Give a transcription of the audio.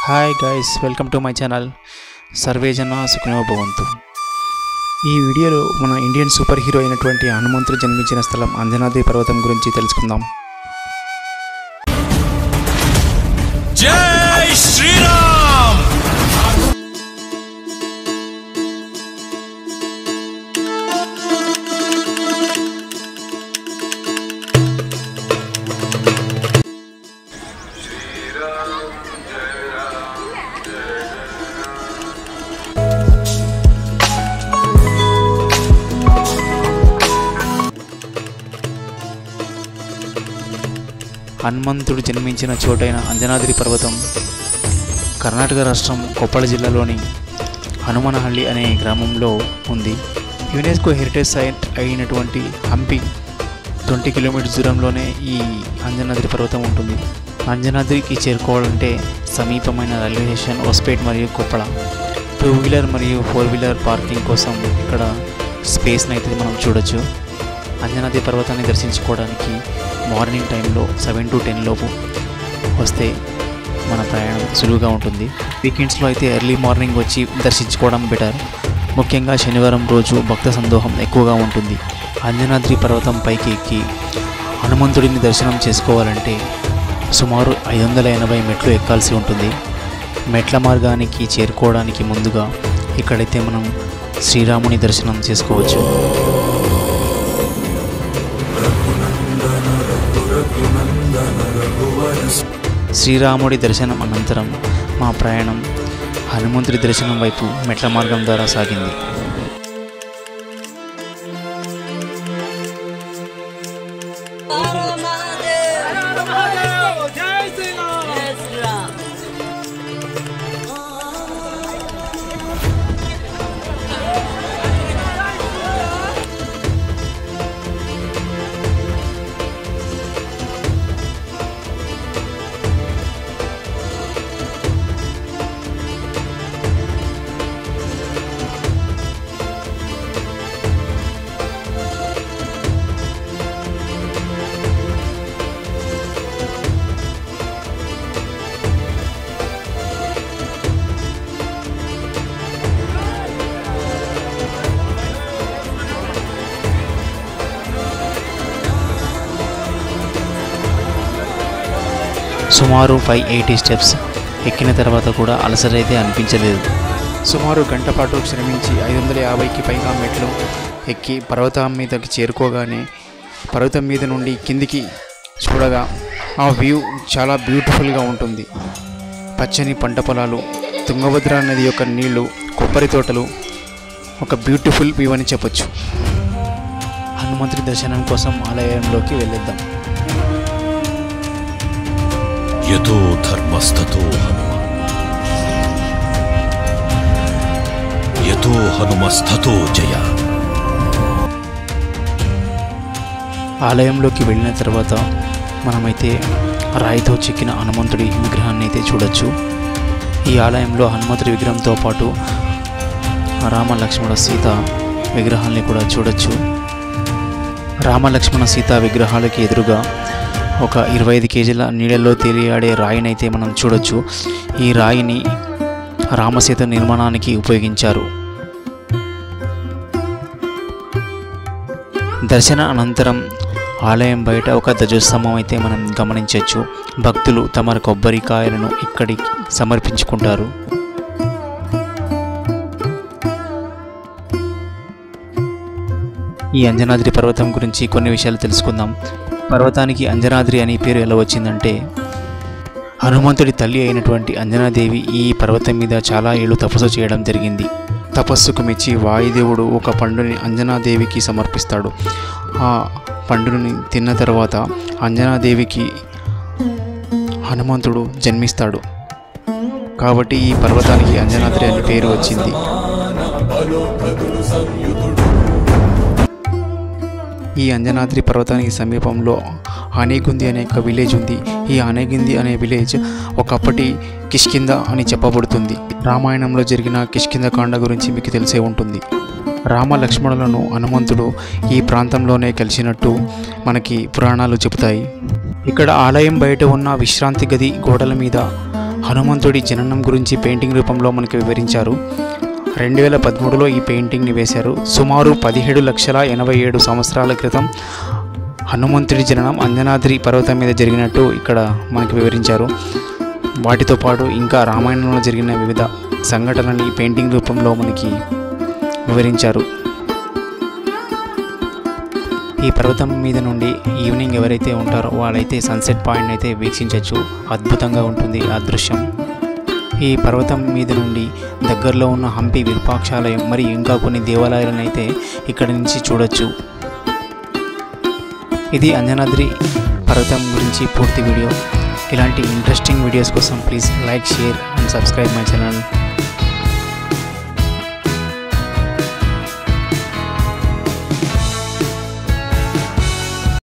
hi guys welcome to my channel సర్వేజన సుఖినో భవంతు ఈ వీడియోలో మన ఇండియన్ సూపర్ హీరో అయినటువంటి హనుమంతుడు జన్మించిన స్థలం అంజనాద్రి పర్వతం గురించి తెలుసుకుందాం జై శ్రీరామ్ హనుమంతుడు జన్మించిన చోటైన అంజనాద్రి పర్వతం కర్ణాటక రాష్ట్రం కొప్పళ జిల్లాలోని హనుమనహಳ್ಳಿ అనే గ్రామంలో ఉంది యునెస్కో హెరిటేజ్ సైట్ అయినటువంటి హంపి ట్వంటీ కిలోమీటర్స్ దూరంలోనే ఈ అంజనాద్రి పర్వతం ఉంటుంది అంజనాద్రికి చేరుకోవాలంటే సమీపమైన రైల్వే స్టేషన్ హొస్పేట్ మరియు కొప్పళ టూ వీలర్ మరియు ఫోర్ వీలర్ పార్కింగ్ కోసం ఇక్కడ స్పేస్ని అయితే మనం చూడొచ్చు అంజనాద్రి పర్వతాన్ని దర్శించుకోవడానికి మార్నింగ్ టైంలో సెవెన్ టు టెన్ లోపు వస్తే మన ప్రయాణం సులువుగా ఉంటుంది వీకెండ్స్లో అయితే ఎర్లీ మార్నింగ్ వచ్చి దర్శించుకోవడం బెటర్ ముఖ్యంగా శనివారం రోజు భక్త సందోహం ఎక్కువగా ఉంటుంది అంజనాద్రి పర్వతం పైకి ఎక్కి హనుమంతుడిని దర్శనం చేసుకోవాలంటే సుమారు ఐదు వందల ఎనభై మెట్లు ఎక్కాల్సి ఉంటుంది మెట్ల మార్గానికి చేరుకోవడానికి ముందుగా ఇక్కడైతే మనం శ్రీరాముని దర్శనం చేసుకోవచ్చు శ్రీరాముడి దర్శనం అనంతరం మా ప్రయాణం హనుమంతుడి దర్శనం వైపు మెట్ల మార్గం ద్వారా సాగింది సుమారు ఫైవ్ ఎయిటీ స్టెప్స్ ఎక్కిన తర్వాత కూడా అలసరైతే అనిపించలేదు సుమారు గంట పాటు శ్రమించి ఐదు వందల యాభైకి పైగా మెట్లు ఎక్కి పర్వతం మీదకి చేరుకోగానే పర్వతం మీద నుండి కిందికి చూడగా ఆ వ్యూ చాలా బ్యూటిఫుల్గా ఉంటుంది పచ్చని పంట పొలాలు తుంగభద్ర నది యొక్క నీళ్లు కొబ్బరి తోటలు ఒక బ్యూటిఫుల్ వ్యూ అని చెప్పొచ్చు హనుమంతుడి దర్శనం కోసం ఆలయంలోకి వెళ్ళేద్దాం యతో ధర్మస్తతో హనుమ యతో హనుమస్తతో జయ ఆలయంలోకి వెళ్ళిన తర్వాత మనమైతే రాయితో చెక్కిన హనుమంతుడి విగ్రహాన్ని అయితే చూడొచ్చు ఈ ఆలయంలో హనుమంతుడి విగ్రహంతో పాటు రామ లక్ష్మణ సీత విగ్రహాల్ని కూడా చూడొచ్చు రామ లక్ష్మణ సీత విగ్రహాలకి ఎదురుగా ఒక ఇరవై ఐదు కేజీల నీళ్ళలో తేలియాడే రాయినైతే మనం చూడొచ్చు ఈ రాయిని రామసీత నిర్మాణానికి ఉపయోగించారు దర్శన అనంతరం ఆలయం బయట ఒక ధ్వజస్తంభం అయితే మనం గమనించవచ్చు భక్తులు తమ కొబ్బరికాయలను ఇక్కడికి సమర్పించుకుంటారు ఈ అంజనాద్రి పర్వతం గురించి కొన్ని విషయాలు తెలుసుకుందాం పర్వతానికి అంజనాద్రి అని పేరు ఎలా వచ్చిందంటే హనుమంతుడి తల్లి అయినటువంటి అంజనాదేవి ఈ పర్వతం మీద చాలా ఏళ్ళు తపస్సు చేయడం జరిగింది తపస్సుకు మెచ్చి వాయుదేవుడు ఒక పండుని అంజనాదేవికి సమర్పిస్తాడు ఆ పండుని తిన్న తర్వాత అంజనాదేవికి హనుమంతుడు జన్మిస్తాడు కాబట్టి ఈ పర్వతానికి అంజనాద్రి అని పేరు వచ్చింది ఈ అంజనాద్రి పర్వతానికి సమీపంలో ఆనేగుంది అనే ఒక విలేజ్ ఉంది ఈ ఆనేగుంది అనే విలేజ్ ఒకప్పటి కిష్కింద అని చెప్పబడుతుంది రామాయణంలో జరిగిన కిష్కింద కాండ గురించి మీకు తెలిసే ఉంటుంది రామ లక్ష్మణులను హనుమంతుడు ఈ ప్రాంతంలోనే కలిసినట్టు మనకి పురాణాలు చెబుతాయి ఇక్కడ ఆలయం బయట ఉన్న విశ్రాంతి గది గోడల మీద హనుమంతుడి జననం గురించి పెయింటింగ్ రూపంలో మనకి వివరించారు రెండు వేల పదమూడులో ఈ పెయింటింగ్ని వేశారు సుమారు పదిహేడు లక్షల ఎనభై ఏడు సంవత్సరాల క్రితం హనుమంతుడి జననం అంజనాద్రి పర్వతం మీద జరిగినట్టు ఇక్కడ మనకి వివరించారు వాటితో పాటు ఇంకా రామాయణంలో జరిగిన వివిధ సంఘటనలు ఈ పెయింటింగ్ రూపంలో మనకి వివరించారు ఈ పర్వతం మీద నుండి ఈవినింగ్ ఎవరైతే ఉంటారో వాళ్ళైతే సన్సెట్ పాయింట్ అయితే వీక్షించవచ్చు అద్భుతంగా ఉంటుంది ఆ దృశ్యం ఈ పర్వతం మీద నుండి దగ్గరలో ఉన్న హంపి విరూపాక్షాలయం మరియు ఇంకా కొన్ని దేవాలయాలను అయితే ఇక్కడ నుంచి చూడొచ్చు ఇది అంజనాద్రి పర్వతం గురించి పూర్తి వీడియో ఇలాంటి ఇంట్రెస్టింగ్ వీడియోస్ కోసం please like share and subscribe my channel